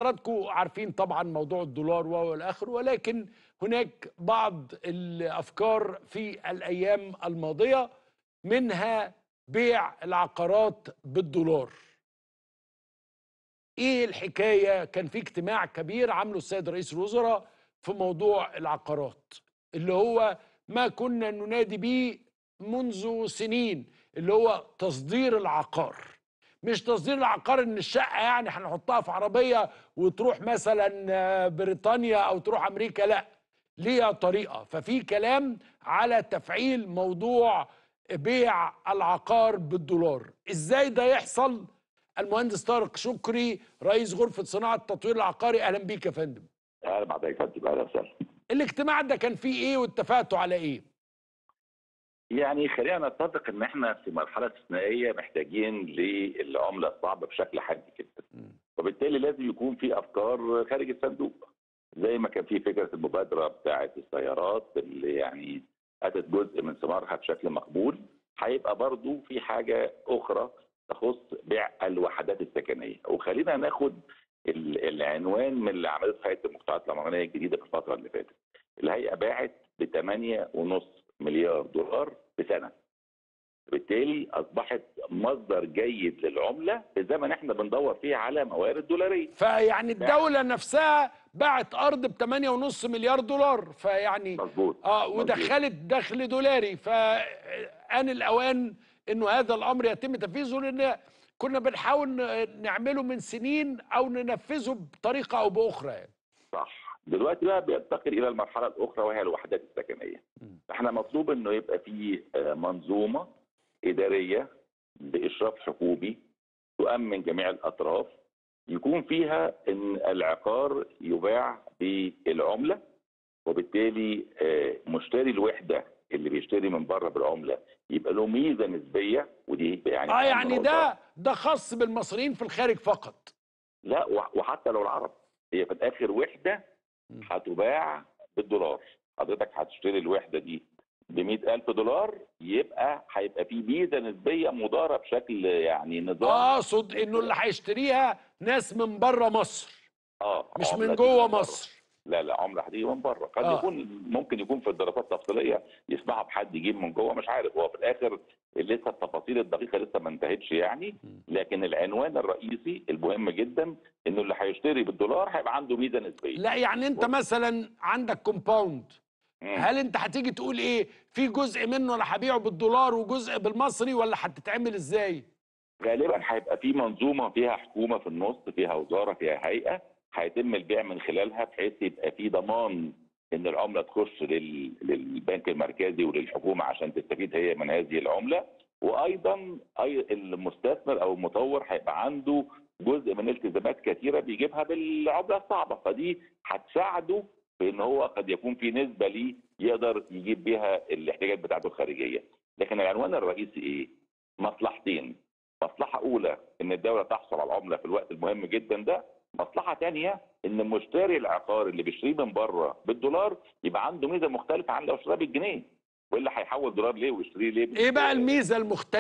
حضراتكم عارفين طبعا موضوع الدولار والى اخره ولكن هناك بعض الافكار في الايام الماضيه منها بيع العقارات بالدولار ايه الحكايه كان في اجتماع كبير عامله السيد رئيس الوزراء في موضوع العقارات اللي هو ما كنا ننادي به منذ سنين اللي هو تصدير العقار مش تصدير العقار ان الشقه يعني هنحطها في عربيه وتروح مثلا بريطانيا او تروح امريكا لا ليها طريقه ففي كلام على تفعيل موضوع بيع العقار بالدولار ازاي ده يحصل المهندس طارق شكري رئيس غرفه صناعه التطوير العقاري اهلا بيك يا فندم اهلا بحضرتك يا فندم اهلا وسهلا الاجتماع ده كان فيه ايه واتفقتوا على ايه يعني خلينا نتفق ان احنا في مرحله استثنائيه محتاجين للعمله الصعبه بشكل حاد جدا وبالتالي لازم يكون في افكار خارج الصندوق زي ما كان في فكره المبادره بتاعه السيارات اللي يعني اتت جزء من ثمارها بشكل مقبول هيبقى برضو في حاجه اخرى تخص بيع الوحدات السكنيه وخلينا ناخد العنوان من اللي عملته هيئه المقطعات العمرانيه الجديده في الفتره اللي فاتت الهيئه باعت ب 8.5 مليار دولار بسنه بالتالي اصبحت مصدر جيد للعمله في زمن احنا بندور فيه على موارد دولاريه فيعني الدوله نفسها باعت ارض ب 8.5 مليار دولار فيعني مظبوط اه ودخلت دخل دولاري فان الاوان انه هذا الامر يتم تنفيذه لان كنا بنحاول نعمله من سنين او ننفذه بطريقه او باخرى يعني. صح دلوقتي بقى بينتقل الى المرحله الاخرى وهي الوحدات السكنيه احنا مطلوب انه يبقى في منظومه اداريه باشراف حكومي تؤمن جميع الاطراف يكون فيها ان العقار يباع بالعمله وبالتالي مشتري الوحده اللي بيشتري من بره بالعمله يبقى له ميزه نسبيه ودي يعني اه يعني ده ده خاص بالمصريين في الخارج فقط لا وحتى لو العرب هي في الاخر وحده هتباع بالدولار حضرتك هتشتري الوحده دي ب ألف دولار يبقى هيبقى في ميزه نسبيه مداره بشكل يعني نظام اقصد انه اللي هيشتريها ناس من بره مصر اه مش من جوه مصر لا لا عمله هتيجي من بره قد آه. يكون ممكن يكون في الدراسات التفصيليه يسمحوا بحد يجيب من جوه مش عارف هو في الاخر لسه التفاصيل الدقيقه لسه ما انتهتش يعني لكن العنوان الرئيسي المهم جدا انه اللي هيشتري بالدولار هيبقى عنده ميزه نسبيه لا يعني انت مثلا عندك كومباوند هل انت هتيجي تقول ايه في جزء منه انا هبيعه بالدولار وجزء بالمصري ولا هتتعمل ازاي غالبا هيبقى في منظومه فيها حكومه في النص فيها وزاره فيها هيئه هيتم البيع من خلالها بحيث يبقى في ضمان ان العمله تخش لل... للبنك المركزي وللحكومه عشان تستفيد هي من هذه العمله وايضا أي المستثمر او المطور هيبقى عنده جزء من التزامات كثيره بيجيبها بالعمله الصعبه فدي هتساعده في ان هو قد يكون في نسبه ليه يقدر يجيب بيها الاحتياجات بتاعته الخارجيه لكن العنوان الرئيسي ايه مصلحتين مصلحه اولى ان الدوله تحصل على العمله في الوقت المهم جدا ده مصلحه ثانيه ان مشتري العقار اللي بيشتريه من بره بالدولار يبقى عنده ميزه مختلفه عن لو اشتراه بالجنيه والا هيحول دولار ليه ويشتريه ليه ايه بقى الميزه المختلفه